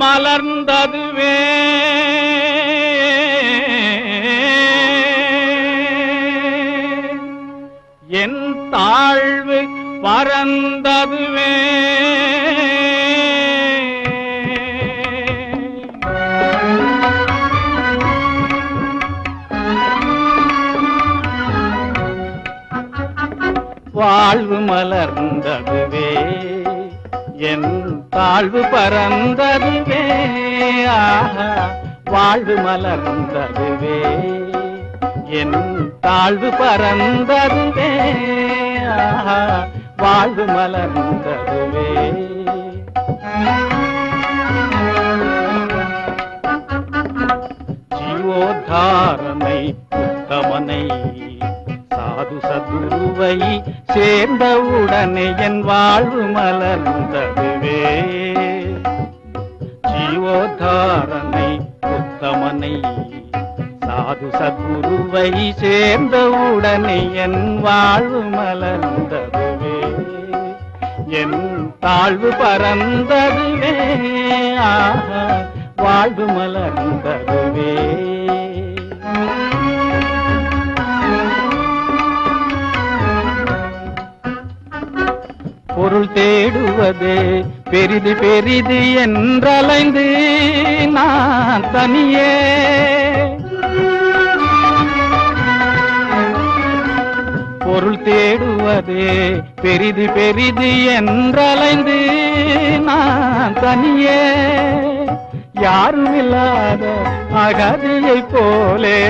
மலர்ந்ததுவே என் தாழ்வு பறந்ததுவே வாழ்வு மலர்ந்ததுவே என் தாழ்வு பறந்ததுவே ஆஹா வாழ்வு மலர்ந்ததுவே என் தாழ்வு பறந்ததுவே ஆஹா வாழ்வு மலர்ந்ததுவே ஜீவோத்தாரனை உத்தமனை சாது சத்குருவை சேர்ந்தவுடனே என் வாழ்வு மலர்ந்ததுவே ஜீவோத்தாரனை உத்தமனை சாது சத்குருவை சேர்ந்தவுடனே என் வாழ்வு மலர்ந்ததுவே என் தாழ்வு பறந்ததுவே ஆஹா வாழ்வு மலர்ந்ததுவே பொருள் தேடுவதே பெரிது பெரிது என்றலைந்து நான் தனியே பொருள் தேடுவதே பெரிது பெரிது என்றலைந்து நான் தனியே யாரும் இல்லாத அகதியைப் போலே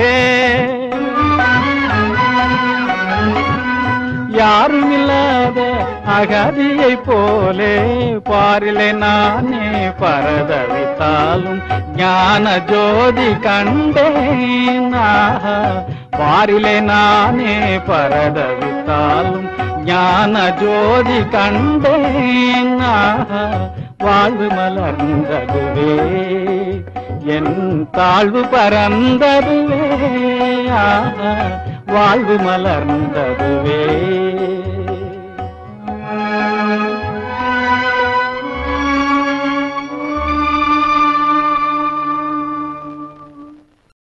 யாரும் இல்லாத அகதியைப் போலே பாரிலே நானே பரதவித்தாலும் ஞான ஜோதி கண்டேன் ஆஹா. பாரிலே நானே பரதவித்தாலும் ஞான ஜோதி கண்டேன் ஆஹா. வாழ்வு மலர்ந்ததுவே என் தாழ்வு பறந்ததுவே ஆஹா. வாழ்வு மலர்ந்ததுவே